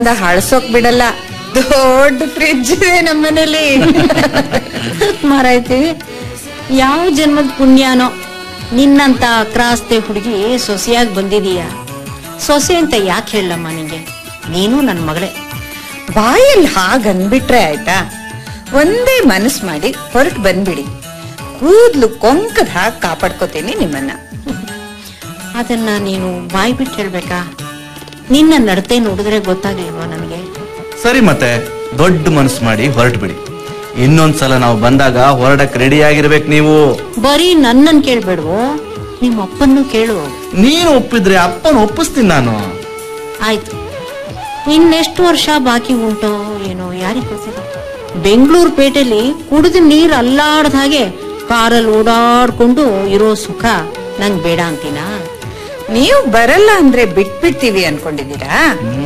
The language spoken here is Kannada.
ಹಳಸೋಕ್ ಬಿಡಲ್ಲ ದೊಡ್ಡ ಫ್ರಿಡ್ಜ್ ಇದೆ ನಮ್ಮನೇಲಿ ಮಾರಾಯ್ತಿ ಯಾವ ಜನ್ಮದ ಪುಣ್ಯನೋ ನಿನ್ನಂತ ಕ್ರಾಸ್ತೆ ಹುಡುಗಿ ಸೊಸೆಯಾಗಿ ಬಂದಿದೀಯ ಸೊಸೆ ಅಂತ ಯಾಕೆ ಹೇಳಮ್ಮ ನಿಂಗೆ ನೀನು ನನ್ನ ಮಗಳೇ ಬಾಯಲ್ಲಿ ಹಾಗನ್ಬಿಟ್ರೆ ಆಯ್ತಾ ಒಂದೇ ಮನಸ್ ಮಾಡಿ ಹೊರಟು ಬಂದ್ಬಿಡಿ ಕೂದ್ಲು ಕೊಂಕದ ಹಾಗೆ ಕಾಪಾಡ್ಕೋತೀನಿ ನಿಮ್ಮನ್ನ ಅದನ್ನ ನೀನು ಬಾಯಿ ಬಿಟ್ಟು ಹೇಳ್ಬೇಕಾ ನಿನ್ನ ನಡತೆ ನೋಡಿದ್ರೆ ಗೊತ್ತಾಗ್ಲಿಲ್ವಾ ನನಗೆ ಸರಿ ಮತ್ತೆ ದೊಡ್ಡ ಮನಸ್ಸು ಮಾಡಿ ಹೊರಟು ಬಿಡಿ ಇನ್ನೊಂದ್ಸಲ ನಾವು ಬಂದಾಗ ಹೊರಡಕ್ ರೆಡಿ ಆಗಿರ್ಬೇಕು ನೀವು ಬರೀ ನನ್ನನ್ ಕೇಳ್ಬೇಡ್ವೋ ನಿಮ್ಮ ಅಪ್ಪನ್ನು ಕೇಳು ನೀನು ಒಪ್ಪಿದ್ರೆ ಅಪ್ಪನ ಒಪ್ಪಿಸ್ತೀನಿ ನಾನು ಆಯ್ತು ಇನ್ನೆಷ್ಟು ವರ್ಷ ಬಾಕಿ ಉಂಟೋ ಏನೋ ಯಾರಿಗೆ ಗೊತ್ತಿದೆ ಬೆಂಗಳೂರು ಪೇಟೆಲಿ ಕುಡಿದು ನೀರ್ ಅಲ್ಲಾಡ್ದ ಹಾಗೆ ಕಾರಲ್ಲಿ ಓಡಾಡ್ಕೊಂಡು ಇರೋ ಸುಖ ನಂಗ್ ಬೇಡ ಅಂತೀನಾ ನೀವು ಬರಲ್ಲ ಅಂದ್ರೆ ಬಿಟ್ಬಿಡ್ತೀವಿ ಅನ್ಕೊಂಡಿದೀರಾ